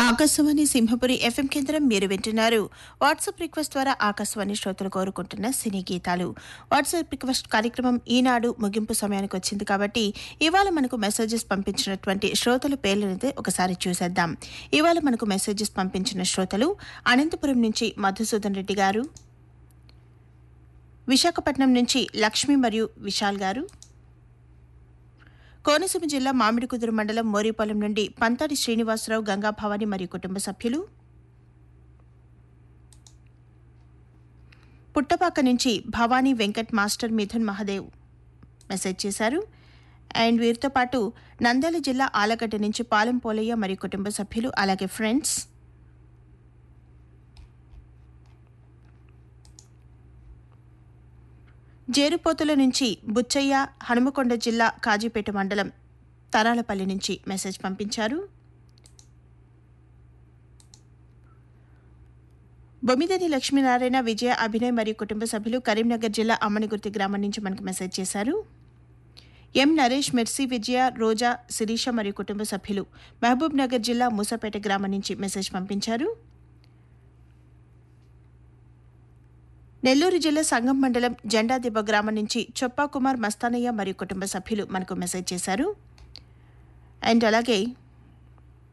Akashvani Simhapuri FM కేంద్రం మీరు వింటున్నారు వాట్సాప్ రిక్వెస్ట్ ద్వారా ఆకాశవాణి శ్రోతలు కోరుకుంటున్న సినీ గీతాలు వాట్సాప్ రిక్వెస్ట్ కార్యక్రమం ఈనాడు ముగింపు సమయానికి వచ్చింది కాబట్టి ఇవాళ మనకు మెసేజెస్ పంపించినటువంటి శ్రోతల పేర్లనైతే ఒకసారి చూసేద్దాం ఇవాళ మనకు మెసేజెస్ పంపించిన శ్రోతలు అనంతపురం నుంచి మధుసూదన్ రెడ్డి గారు విశాఖపట్నం నుంచి లక్ష్మి మరియు విశాల్ గారు కోనసీమ జిల్లా మామిడికుదురు మండలం మోరిపాలెం నుండి పంతాడి శ్రీనివాసరావు గంగా భవాని మరియు కుటుంబ సభ్యులు పుట్టపాక నుంచి భవానీ వెంకట్ మాస్టర్ మిథున్ మహాదేవ్ మెసేజ్ చేశారు అండ్ వీరితో పాటు నంద్యాల జిల్లా ఆలగడ్డ నుంచి పాలెం పోలయ్య మరియు కుటుంబ సభ్యులు అలాగే ఫ్రెండ్స్ జేరుపోతుల నుంచి బుచ్చయ్య హనుమకొండ జిల్లా కాజీపేట మండలం తరాలపల్లి నుంచి మెసేజ్ పంపించారు బొమ్మిదని లక్ష్మీనారాయణ విజయ అభినయ్ మరియు కుటుంబ సభ్యులు కరీంనగర్ జిల్లా అమ్మనిగుర్తి గ్రామం నుంచి మనకు మెసేజ్ చేశారు ఎం నరేష్ మెర్సీ విజయ రోజా శిరీష మరియు కుటుంబ సభ్యులు మహబూబ్ నగర్ జిల్లా మూసాపేట గ్రామం నుంచి మెసేజ్ పంపించారు నెల్లూరు జిల్లా సంగం మండలం జెండాదిబ్బ గ్రామం నుంచి చొప్పా కుమార్ మస్తానయ్య మరియు కుటుంబ సభ్యులు మనకు మెసేజ్ చేశారు అండ్ అలాగే